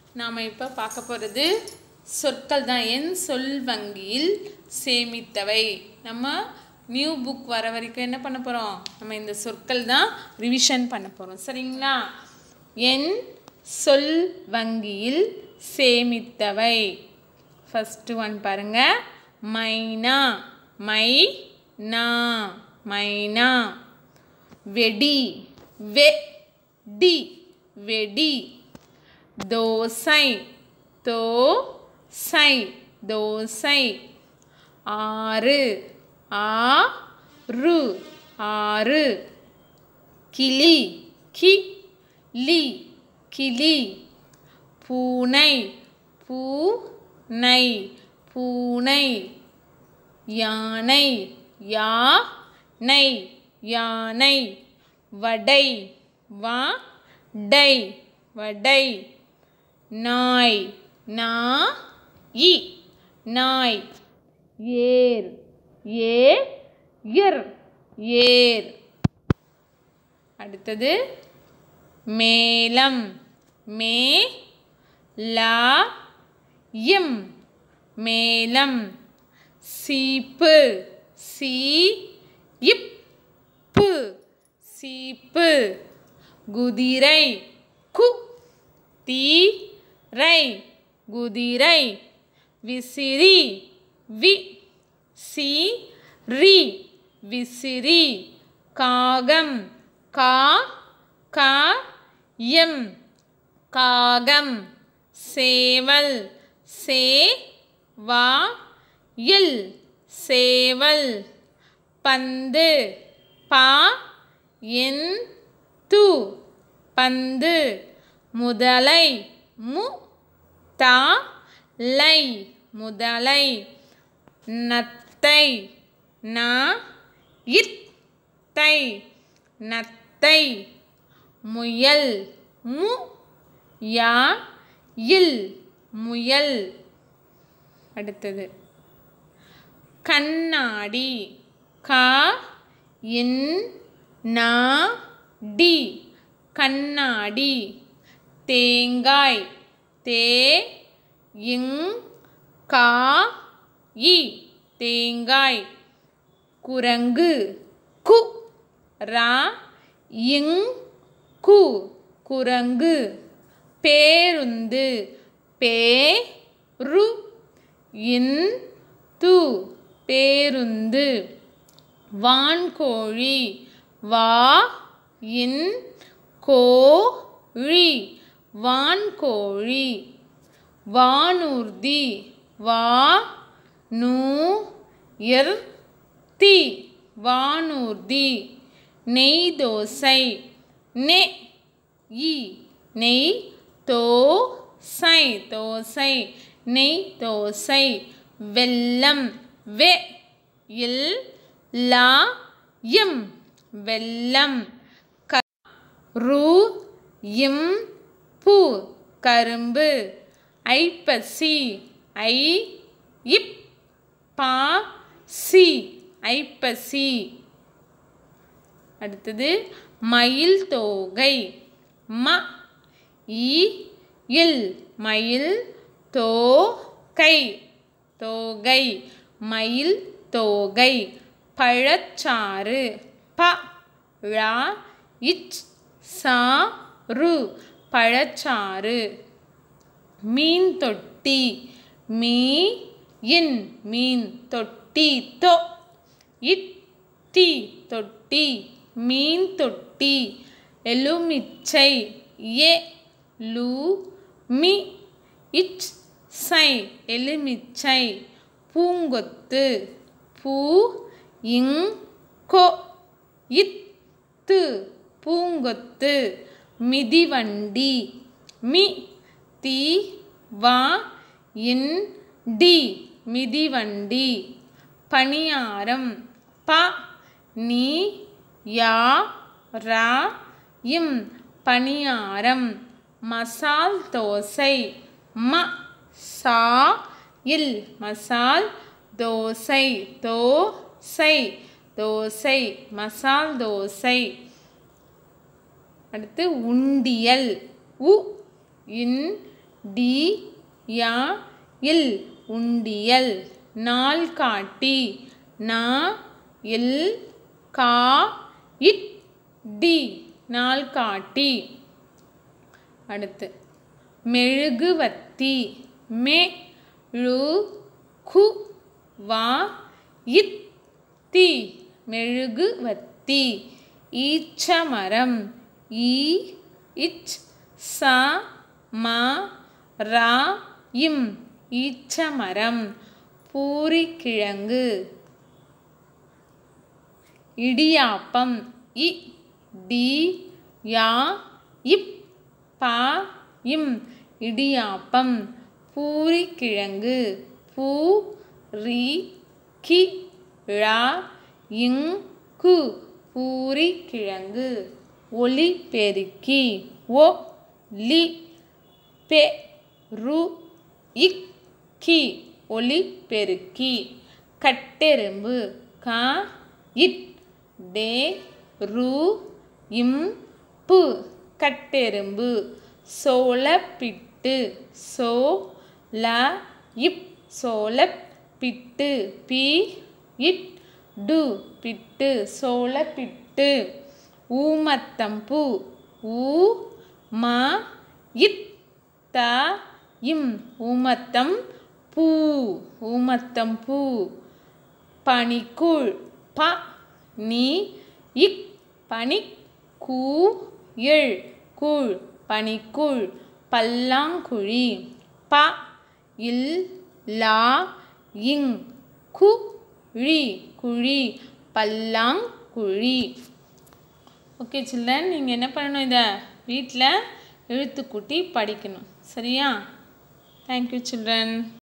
நாம் இப்போ பார்க்க போகிறது சொற்கள் தான் என் சொல் வங்கியில் சேமித்தவை நம்ம நியூ புக் வர வரைக்கும் என்ன பண்ண போகிறோம் நம்ம இந்த சொற்கள் தான் ரிவிஷன் பண்ண போகிறோம் சரிங்களா என் சொல் வங்கியில் சேமித்தவை ஃபஸ்ட்டு ஒன் பாருங்க மைனா மை நா மைனா வெடி வெ டி வெடி தோசை தோ சை தோசை ஆறு ஆ ரு ஆறு கிளி கி லி கிளி பூனை பூ நை பூனை யானை யா நை யானை வடை வா டை வடை நாய் நா இ நாய் ஏர் ஏ இர் ஏர் அடுத்தது மேலம் மே லா இம் மேலம் சீப்பு சி இப்பு சீப்பு குதிரை கு தி ரை குதிரை விசிறி வி சி ரி விசிறி காகம் கா கா எம் காகம் சேவல் சே வா இல் சேவல் பந்து பா என் து பந்து முதலை மு தா லை முதலை நத்தை நா இத்தை நத்தை முயல் மு யா இல் முயல் அடுத்தது கண்ணாடி கா இன் நா டி கண்ணாடி தேங்காய் தே இங் கா இ தேங்காய் குரங்கு கு ரா இங் கு குரங்கு பேருந்து பே ரு இன் து பேருந்து வான்கோழி வா இன் கோழி வான்கோழி வானூர்தி வா நூ எர் தி வானூர்தி நெய் தோசை நெ இ நெய் தோசை தோசை நெய் தோசை வெல்லம் வெ இல் லா இம் வெல்லம் க ரு இம் பு கரும்பு ஐப்பசி ஐ இப் பா சி ஐப்பசி அடுத்தது மயில் தோகை ம இ இல் மயில் தோகை தோகை மயில் தோகை பழச்சாறு ப ழா இச் சா ரு பழச்சாறு மீன் தொட்டி மீ இன் மீன் தொட்டி தொ இட்டி தொட்டி மீன் தொட்டி எலுமிச்சை எ லு மி இச் சை எலுமிச்சை பூங்கொத்து பூ இங் கொ இத்து பூங்கொத்து மிதிவண்டி மி தி வா இன் டி மிதிவண்டி பணியாரம் ப நீ யா ரா இம் பணியாரம் மசால் தோசை ம சா இல் மசால் தோசை தோசை தோசை மசால் தோசை அடுத்து உண்டியல் உ இன் டி யா இல் உண்டியல் நாள் காட்டி நா இல் கா இட் டி நாள் காட்டி அடுத்து மெழுகுவத்தி மெ ழு கு வா இத் தி மெழுகுவத்தி ஈச்சமரம் ஈ இச் ச ம ரா இம் ஈச்சமரம் பூரிக்கிழங்கு இடியாப்பம் இ டி யா இப் பா இம் இடியாப்பம் பூரிக்கிழங்கு பூ ரி கி ழா இங் கு பூரிக்கிழங்கு ஒலிபெருக்கி ஒ லி பெ ரு இக் கி ஒலிபெருக்கி கட்டெரும்பு க இட் டே ரு இம் பு கட்டெரும்பு சோளப்பிட்டு சோ ல இப் சோளப்பிட்டு பி இட் டு பிட்டு சோளப்பிட்டு ஊமத்தம்பூ ஊ ம இத் த இம் ஊமத்தம் பூ ஊமத்தம் பூ பனிக்கூழ் ப நீ இக் பனி கூ இழ் கூழ் பனிக்கூழ் பல்லாங்குழி ப இல் லா இங் கு ழி குழி பல்லாங்குழி ஓகே சில்ட்ரன் நீங்கள் என்ன பண்ணணும் இதை வீட்டில் எழுத்துக்கூட்டி படிக்கணும் சரியா தேங்க்யூ சில்ட்ரன்